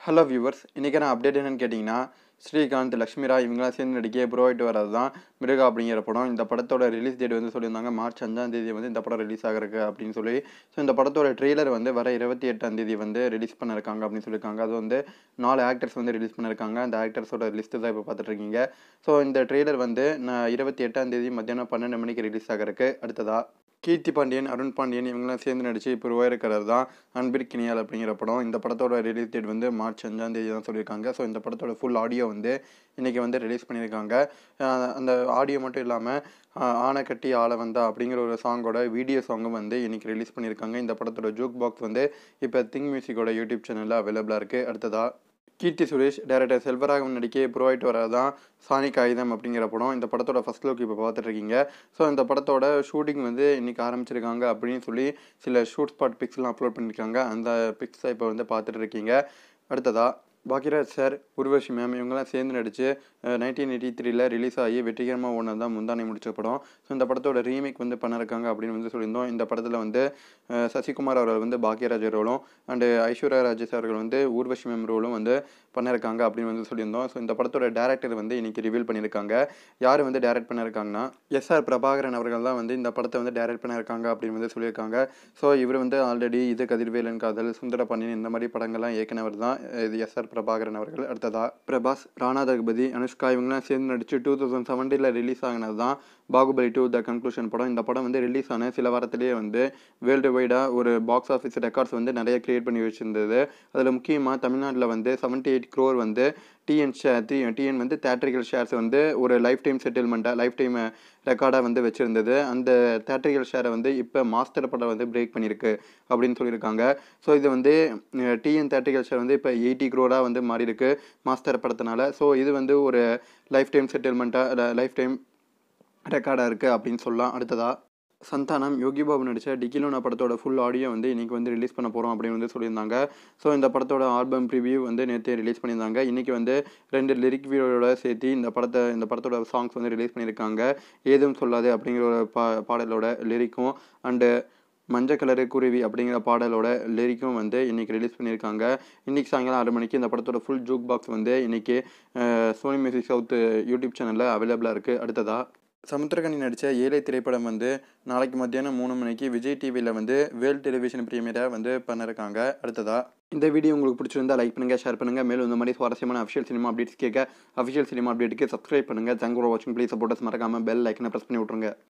hello viewers இன்றைக்கான update என்னன்னு கேட்டிங்கன்னா ஸ்ரீகாந்த் லக்ஷ்மி ராய் இவங்களாம் சேர்ந்து நடிக்க ப்ரோவாயிட்டு வர்றது தான் மிருகா அப்படிங்கிற படம் இந்த படத்தோட ரிலீஸ் டேட் வந்து சொல்லியிருந்தாங்க மார்ச் அஞ்சாம் தேதி வந்து இந்த படம் ரிலீஸ் ஆகிருக்கு அப்படின்னு சொல்லி ஸோ இந்த படத்தோட ட்ரெய்லர் வந்து வர இருபத்தி எட்டாம் தேதி வந்து ரிலீஸ் பண்ண இருக்காங்க அப்படின்னு சொல்லியிருக்காங்க அது வந்து நாலு ஆக்டர்ஸ் வந்து ரிலீஸ் பண்ணியிருக்காங்க அந்த ஆக்டர்ஸோட லிஸ்ட்டு தான் இப்போ பார்த்துட்டு இருக்கீங்க ஸோ இந்த ட்ரெய்லர் வந்து நான் இருபத்தி எட்டாம் தேதி மத்தியானம் பன்னெண்டு மணிக்கு ரிலீஸ் ஆகிருக்கு அடுத்ததா கீர்த்தி பாண்டியன் அருண் பாண்டியன் இவங்கெல்லாம் சேர்ந்து நடிச்சு இப்போ உருவாயிருக்கிறது தான் அன்பிற்கினியால் அப்படிங்கிற படம் இந்த படத்தோட ரிலீஸ் டேட் வந்து மார்ச் அஞ்சாம் தேதி தான் சொல்லியிருக்காங்க ஸோ இந்த படத்தோட ஃபுல் ஆடியோ வந்து இன்றைக்கி வந்து ரிலீஸ் பண்ணியிருக்காங்க அஹ் அந்த ஆடியோ மட்டும் இல்லாமல் ஆனை கட்டி ஆளை வந்தா அப்படிங்கிற ஒரு சாங்கோட வீடியோ சாங்கும் வந்து இன்றைக்கி ரிலீஸ் பண்ணியிருக்காங்க இந்த படத்தோட ஜோக் பாக்ஸ் வந்து இப்போ திங் மியூசிக்கோட யூடியூப் சேனலில் அவைலபிளாக இருக்குது அடுத்ததாக கீர்த்தி சுரேஷ் டேரக்டர் செல்வராகவன் நடிக்க ப்ரொவைட் வரது தான் சாணி காகிதம் அப்படிங்கிற படம் இந்த படத்தோட ஃபஸ்ட் லுக் இப்போ பார்த்துட்டு இருக்கீங்க ஸோ இந்த படத்தோட ஷூட்டிங் வந்து இன்றைக்கி ஆரம்பிச்சிருக்காங்க அப்படின்னு சொல்லி சில ஷூட் ஸ்பாட் பிக்ஸ்லாம் அப்லோட் பண்ணியிருக்காங்க அந்த பிக்ஸை இப்போ வந்து பார்த்துட்டு இருக்கீங்க அடுத்ததாக பாக்கியராஜ் சார் உர்வஷி மேம் இவங்கெல்லாம் சேர்ந்து நடித்து நைன்டீன் எயிட்டி த்ரீல ரிலீஸ் ஆகி வெற்றிகரமாக ஒன்று தான் முந்தானை முடிச்ச படம் ஸோ இந்த படத்தோட ரீமேக் வந்து பண்ணிருக்காங்க அப்படின்னு வந்து சொல்லியிருந்தோம் இந்த படத்தில் வந்து அஹ், சசிகுமார் அவர்கள் வந்து பாக்கியராஜ் ரோலும் அண்டு ஐஸ்வர்யா ராஜேஷ் அவர்கள் வந்து ஊர்வஷி மேம் ரோலும் வந்து பண்ணியிருக்காங்க அப்படின்னு வந்து சொல்லியிருந்தோம் ஸோ இந்த படத்தோட டேரக்டர் வந்து இன்னைக்கு ரிவீல் பண்ணியிருக்காங்க யார் வந்து டேரக்ட் பண்ணியிருக்காங்கன்னா எஸ் ஆர் பிரபாகரன் அவர்கள் தான் வந்து இந்த படத்தை வந்து டேரக்ட் பண்ணியிருக்காங்க அப்படின்னு வந்து சொல்லியிருக்காங்க ஸோ இவர் வந்து ஆல்ரெடி இது கதிர்வேலன் காதல் சுந்தர பாண்டியன் இந்த மாதிரி படங்கள்லாம் இயக்குனவர் தான் இது எஸ் ஆர் பிரபாகரன் அவர்கள் அடுத்ததா பிரபாஸ் ராணா தகுபதி அனுஷ்கா இவங்கலாம் சேர்ந்து நடிச்சு டூ தௌசண்ட் செவன்டீனில் ரிலீஸ் ஆகினது தான் பாகுபலி டூ த கன்க்ளூஷன் படம் இந்த படம் வந்து ரிலீஸ் ஆன சில வாரத்திலேயே வந்து வேர்ல்டு வைடாக ஒரு பாக்ஸ் ஆஃபீஸ் ரெக்கார்ட்ஸ் வந்து நிறைய கிரியேட் பண்ணி வச்சிருந்தது அதில் முக்கியமாக தமிழ்நாட்டில் வந்து செவன்ட்டி எயிட் க்ரோர் வந்து டிஎன் ஷே டி டிஎன் வந்து தேட்ரிக்கல் ஷேர்ஸ் வந்து ஒரு லைஃப் டைம் செட்டில்மெண்ட்டாக லைஃப் டைம் ரெக்கார்டாக வந்து வச்சுருந்தது அந்த தேட்ரிக்கல் ஷேரை வந்து இப்போ மாஸ்டர் படம் வந்து பிரேக் பண்ணியிருக்கு அப்படின்னு சொல்லியிருக்காங்க ஸோ இது வந்து டிஎன் தேட்ரிக்கல் ஷேர் வந்து இப்போ எயிட்டி க்ரோராக வந்து மாறி இருக்கு மாஸ்டர் படத்தினால ஸோ இது வந்து ஒரு லைஃப் டைம் செட்டில்மெண்ட்டாக லைஃப் டைம் ரெக்கார்டாக இருக்குது அப்படின்னு சொல்லலாம் அடுத்ததாக சந்தானம் யோகி பாபு நடித்த டிகிலோனா படத்தோட ஃபுல் ஆடியோ வந்து இன்றைக்கி வந்து ரிலீஸ் பண்ண போகிறோம் அப்படின்னு வந்து சொல்லியிருந்தாங்க ஸோ இந்த படத்தோட ஆல்பம் ப்ரிவியூ வந்து நேற்று ரிலீஸ் பண்ணியிருந்தாங்க இன்றைக்கி வந்து ரெண்டு லிரிக் வீடியோட சேர்த்து இந்த படத்தை இந்த படத்தோட சாங்ஸ் வந்து ரிலீஸ் பண்ணியிருக்காங்க ஏதும் சொல்லாது அப்படிங்கிற ஒரு பா பாடலோட லிரிக்கும் அண்டு மஞ்சள் கலரு குருவி அப்படிங்கிற பாடலோட லிரிக்கும் வந்து இன்றைக்கி ரிலீஸ் பண்ணியிருக்காங்க இன்றைக்கி சாயங்காலம் ஆறு மணிக்கு இந்த படத்தோட ஃபுல் ஜூக் பாக்ஸ் வந்து இன்றைக்கி சோனி மியூசிக் சவுத் யூடியூப் சேனலில் அவைலபிளாக இருக்குது அடுத்ததாக சமுத்திரகனி நடித்த ஏழை திரைப்படம் வந்து நாளைக்கு மத்தியானம் மூணு மணிக்கு விஜய் டிவியில் வந்து வேர்ல்ட் டெலிவிஷன் ப்ரீமியராக வந்து பண்ணிருக்காங்க அடுத்ததா இந்த வீடியோ உங்களுக்கு பிடிச்சிருந்தா லைக் பண்ணுங்கள் ஷேர் பண்ணுங்கள் மேலும் இந்த மாதிரி சுவாரஸ்யமான அஃபிஷியல் சினிமா அப்டேட்ஸ் கேட்க அஃபிஷியல் சினிமா அப்டேட்டுக்கு சப்ஸ்கிரைப் பண்ணுங்கள் தேங்க் ஃபார் வாட்சிங் ப்ளீஸ் சப்போர்ட்டஸ் மறக்காமல் பெல் லைக்கனை ப்ரெஸ் பண்ணி விட்ருங்க